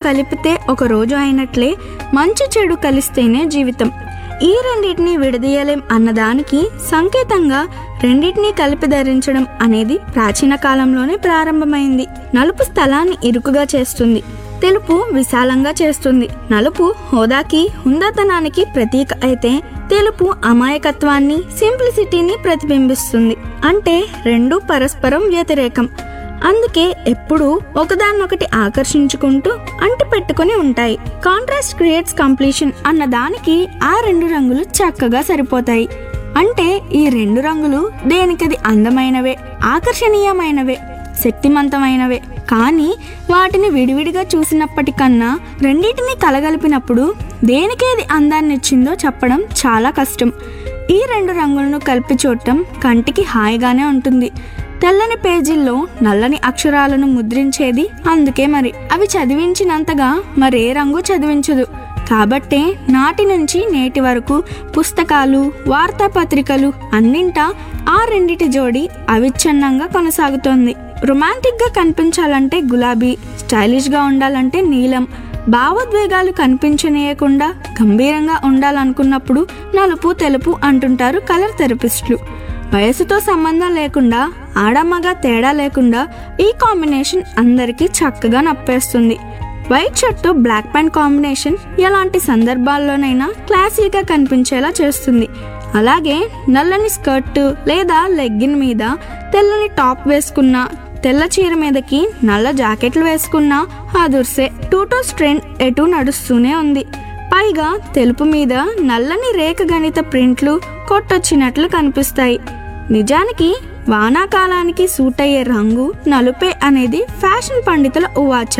కలిపితే ఒక రోజు అయినట్లే మంచి చెడు కలిస్తేనే జీవితం ఈ రెండింటిని విడదీయలేం అన్నదానికి సంకేతంగా రెండింటినీ కలిపి ధరించడం అనేది ప్రాచీన కాలంలోనే ప్రారంభమైంది నలుపు స్థలాన్ని ఇరుకుగా చేస్తుంది తెలుపు విశాలంగా చేస్తుంది నలుపు హోదాకి హుందాతనానికి ప్రతీక అయితే తెలుపు అమాయకత్వాన్ని సింప్లిసిటీని ప్రతిబింబిస్తుంది అంటే రెండు పరస్పరం వ్యతిరేకం అందుకే ఎప్పుడూ ఒకదాన్నొకటి ఆకర్షించుకుంటూ అంటి పెట్టుకుని ఉంటాయి కాంట్రాస్ట్ క్రియేట్స్ కంప్లీషన్ అన్న దానికి ఆ రెండు రంగులు చక్కగా సరిపోతాయి అంటే ఈ రెండు రంగులు దేనికది అందమైనవే ఆకర్షణీయమైనవే శక్తివంతమైనవే కానీ వాటిని విడివిడిగా చూసినప్పటికన్నా రెండింటిని కలగలిపినప్పుడు దేనికేది అందాన్నిచ్చిందో చెప్పడం చాలా కష్టం ఈ రెండు రంగులను కలిపి చూడటం కంటికి హాయిగానే ఉంటుంది తెల్లని పేజీల్లో నల్లని అక్షరాలను ముద్రించేది అందుకే మరి అవి చదివించినంతగా మరే రంగు చదివించదు కాబట్టే నాటి నుంచి నేటి వరకు పుస్తకాలు వార్తాపత్రికలు అన్నింటా ఆ రెండిటి జోడి అవిచ్ఛిన్నంగా కొనసాగుతోంది రొమాంటిక్గా కనిపించాలంటే గులాబీ స్టైలిష్గా ఉండాలంటే నీలం భావోద్వేగాలు కనిపించనీయకుండా గంభీరంగా ఉండాలనుకున్నప్పుడు నలుపు తెలుపు అంటుంటారు కలర్ థెరపిస్టులు వయసుతో సంబంధం లేకుండా ఆడమ్మగా తేడా లేకుండా ఈ కాంబినేషన్ అందరికీ చక్కగా నప్పేస్తుంది వైట్ షర్ట్ తో బ్లాక్ ప్యాంట్ కాంబినేషన్ ఎలాంటి సందర్భాల్లోనైనా క్లాసీగా కనిపించేలా చేస్తుంది అలాగే నల్లని స్కర్ట్ లేదా లెగ్గిన్ మీద తెల్లని టాప్ వేసుకున్న తెల్ల చీర మీదకి నల్ల జాకెట్లు వేసుకున్న అదుర్సే టూటోస్ ట్రెండ్ ఎటు నడుస్తూనే ఉంది పైగా తెలుపు మీద నల్లని రేఖ గణిత ప్రింట్లు కొట్టొచ్చినట్లు కనిపిస్తాయి నిజానికి వానాకాలానికి సూట్ అయ్యే రంగు నలుపే అనేది ఫ్యాషన్ పండితుల ఉవాచ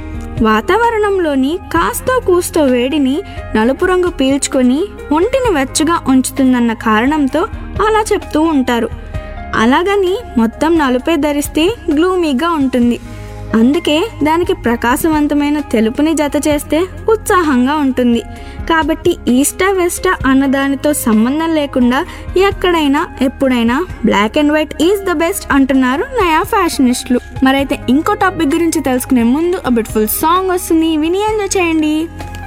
వాతావరణంలోని కాస్తో కూస్తో వేడిని నలుపు రంగు పీల్చుకొని ఒంటిని వెచ్చగా ఉంచుతుందన్న కారణంతో అలా చెప్తూ ఉంటారు అలాగని మొత్తం నలుపే ధరిస్తే గ్లూమీగా ఉంటుంది అందుకే దానికి ప్రకాశవంతమైన తెలుపుని జత చేస్తే ఉత్సాహంగా ఉంటుంది కాబట్టి ఈస్టా వెస్టా అన్న దానితో సంబంధం లేకుండా ఎక్కడైనా ఎప్పుడైనా black and white is the best అంటున్నారు నయా ఫ్యాషనిస్టులు మరైతే ఇంకో టాపిక్ గురించి తెలుసుకునే ముందు అ బ్యూటిఫుల్ సాంగ్ వస్తుంది విని ఎంజాయ్ చేయండి